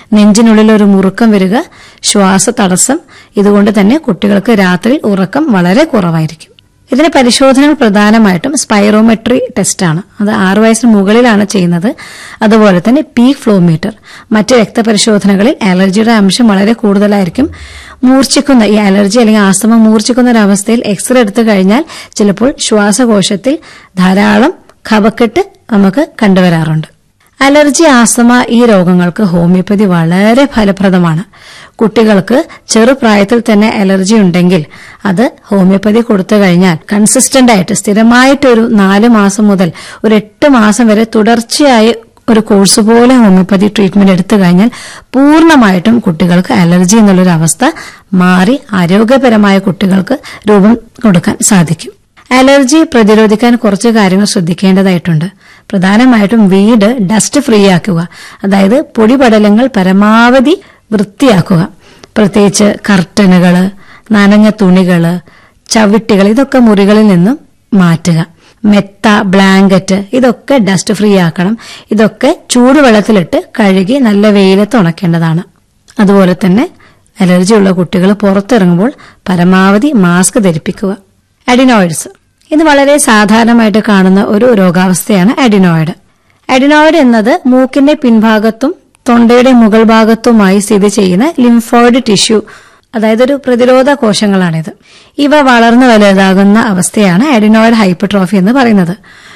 നെഞ്ചിനുള്ളിൽ ഒരു മുറുക്കം വരിക ശ്വാസ തടസ്സം ഇതുകൊണ്ട് തന്നെ കുട്ടികൾക്ക് രാത്രി ഉറക്കം വളരെ കുറവായിരിക്കും ഇതിന് പരിശോധനകൾ പ്രധാനമായിട്ടും സ്പൈറോമെട്രി ടെസ്റ്റാണ് അത് ആറു വയസ്സിന് മുകളിലാണ് ചെയ്യുന്നത് അതുപോലെ തന്നെ പീക്ക് ഫ്ലോമീറ്റർ മറ്റ് രക്തപരിശോധനകളിൽ അലർജിയുടെ അംശം വളരെ കൂടുതലായിരിക്കും മൂർച്ഛിക്കുന്ന ഈ അലർജി അല്ലെങ്കിൽ ആസ്തമ മൂർച്ഛിക്കുന്ന ഒരു അവസ്ഥയിൽ എക്സ്റേ എടുത്തു കഴിഞ്ഞാൽ ചിലപ്പോൾ ശ്വാസകോശത്തിൽ ധാരാളം കഫക്കെട്ട് നമുക്ക് കണ്ടുവരാറുണ്ട് അലർജി ആസ്തമ ഈ രോഗങ്ങൾക്ക് ഹോമിയോപ്പതി വളരെ ഫലപ്രദമാണ് കുട്ടികൾക്ക് ചെറുപ്രായത്തിൽ തന്നെ അലർജി ഉണ്ടെങ്കിൽ അത് ഹോമിയോപ്പതി കൊടുത്തു കഴിഞ്ഞാൽ കൺസിസ്റ്റന്റ് ആയിട്ട് സ്ഥിരമായിട്ട് ഒരു നാല് മാസം മുതൽ ഒരു എട്ട് മാസം വരെ തുടർച്ചയായി ഒരു കോഴ്സ് പോലെ ഹോമിയോപ്പതി ട്രീറ്റ്മെന്റ് എടുത്തു കഴിഞ്ഞാൽ പൂർണ്ണമായിട്ടും കുട്ടികൾക്ക് അലർജി എന്നുള്ളൊരു അവസ്ഥ മാറി ആരോഗ്യപരമായ കുട്ടികൾക്ക് രൂപം കൊടുക്കാൻ സാധിക്കും അലർജി പ്രതിരോധിക്കാൻ കുറച്ച് കാര്യങ്ങൾ ശ്രദ്ധിക്കേണ്ടതായിട്ടുണ്ട് പ്രധാനമായിട്ടും വീട് ഡസ്റ്റ് ഫ്രീ ആക്കുക അതായത് പൊടിപടലങ്ങൾ പരമാവധി വൃത്തിയാക്കുക പ്രത്യേകിച്ച് കർട്ടനുകള് നനഞ്ഞ തുണികള് ചവിട്ടികൾ ഇതൊക്കെ മുറികളിൽ നിന്നും മാറ്റുക മെത്ത ബ്ലാങ്കറ്റ് ഇതൊക്കെ ഡസ്റ്റ് ഫ്രീ ആക്കണം ഇതൊക്കെ ചൂടുവെള്ളത്തിലിട്ട് കഴുകി നല്ല വെയിലത്ത് ഉണക്കേണ്ടതാണ് അതുപോലെ തന്നെ അലർജി ഉള്ള കുട്ടികൾ പുറത്തിറങ്ങുമ്പോൾ പരമാവധി മാസ്ക് ധരിപ്പിക്കുക അഡിനോയിഡ്സ് ഇത് വളരെ സാധാരണമായിട്ട് കാണുന്ന ഒരു രോഗാവസ്ഥയാണ് അഡിനോയിഡ് അഡിനോയിഡ് എന്നത് മൂക്കിന്റെ പിൻഭാഗത്തും തൊണ്ടയുടെ മുകൾ ഭാഗത്തുമായി സ്ഥിതി ചെയ്യുന്ന ലിംഫോയിഡ് ടിഷ്യൂ അതായത് ഒരു പ്രതിരോധ കോശങ്ങളാണിത് ഇവ വളർന്നു വലുതാകുന്ന അവസ്ഥയാണ് അഡിനോയിഡ് ഹൈപ്പർട്രോഫി എന്ന് പറയുന്നത്